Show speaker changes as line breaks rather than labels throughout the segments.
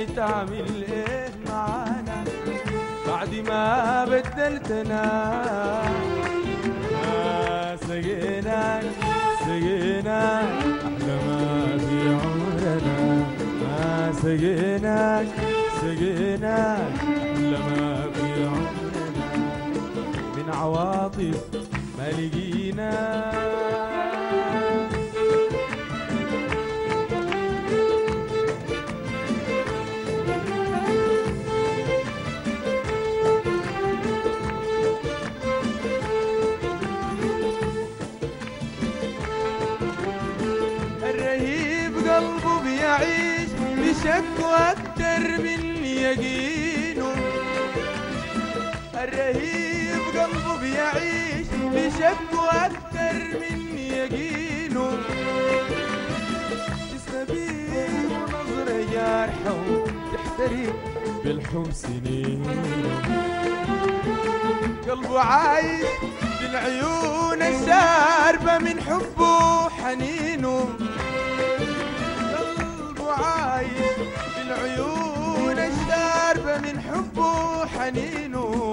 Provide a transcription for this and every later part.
تعمل ايه معانا بعد ما بدلتنا ما سقيناك سقيناك احلى ما في عمرنا ما سقيناك سقيناك احلى ما في عمرنا من عواطف ما لقينا الرهيب قلبه بيعيش بشك واكتر من يقينه الرهيب قلبه بيعيش بشك واكتر من يقينه تستبيح نظرة جارحة وتحترق بالحب سنين قلبه عايش بالعيون الشاربة من حبه وحنينه قلبه عايش بالعيون الشاربة من حبه وحنينه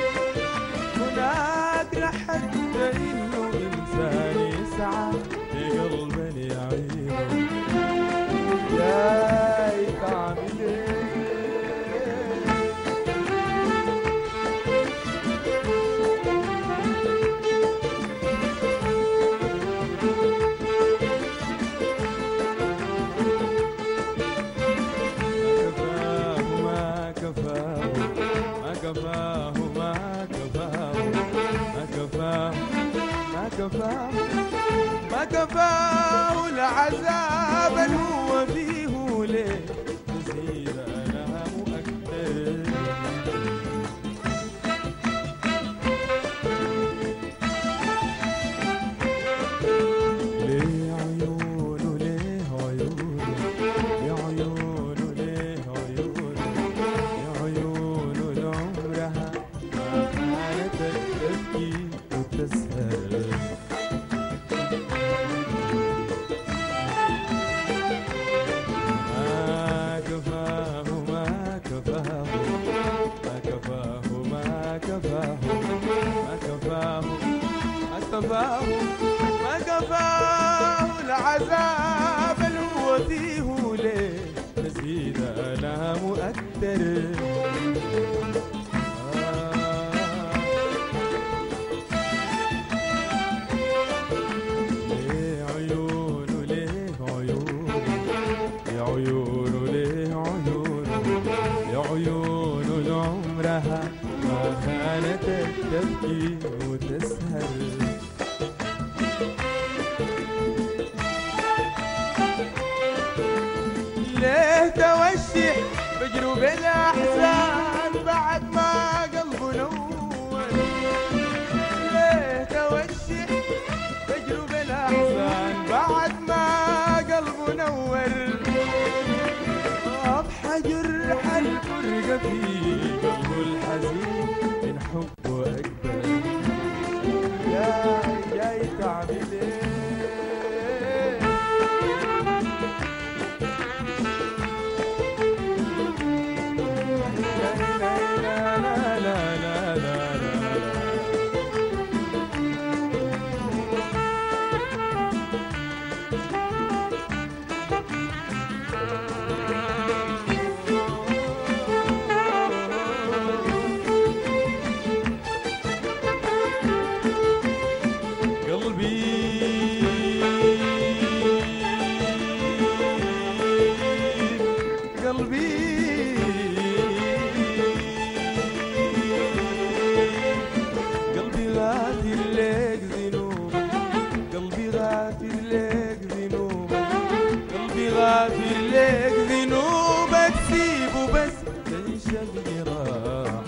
هناك لحد انه انسان يسعى لقلب يعينه يا تعمل ايه ما كفاه ما كفاه ما كفاه ما كفاه ما كفاه ما كفاه العذاب اللي هو فيه ليه نزيد انا مؤكد ليه عيونه ليه عيونه يا عيونه ليه عيونه يا عيونه لعمرها ما كانت تبكي وتسهر ما كفاه ما كفاه ما كفاه ما كفاه ما كفاه ما كفاه ما كفاه العذاب اللي هو فيه ليه نزيد انا مؤثر ليه عيونه ليه عيونه يا عيونه ليه عيونه يا عيونه لعمرها ما كانت تبكي وتسهر ليه توشح بجروب الأحزان بعد ما قلبه نور ليه توشح بجروب الأحزان بعد ما قلبه نور بحجر الفرقة في قلبه الحزين من حبه أكبر يا جاي تعمل ايه لا لا لا لا لا لا قلبي قلبي قلبي غافر لك ذنوب قلبي غافر لك ذنوب قلبي غافر لك ذنوبك سيبه بس تنشف جراحه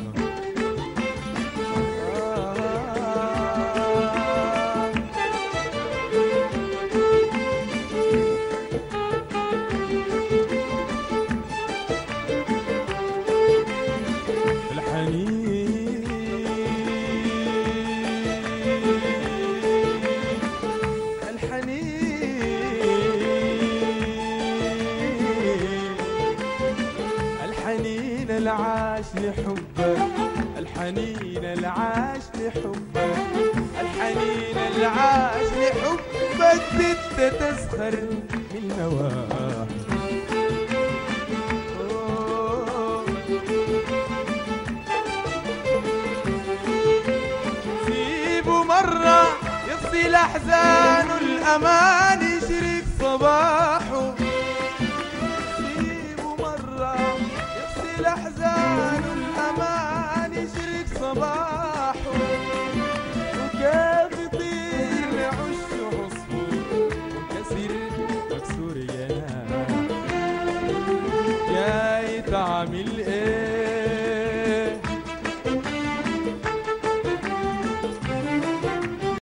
الحنين العاش لحبك الحنين العاش لحبك الحنين العاش لحبك بت تسخر من نواه أوه. سيبه مرة يفصل أحزانه الأمان يشرق صباحه سيبه مرة يفصل أحزانه الأمان يشرق صباحه وكيف يطير يعش عصفور منكسر مكسور جناح جاي تعمل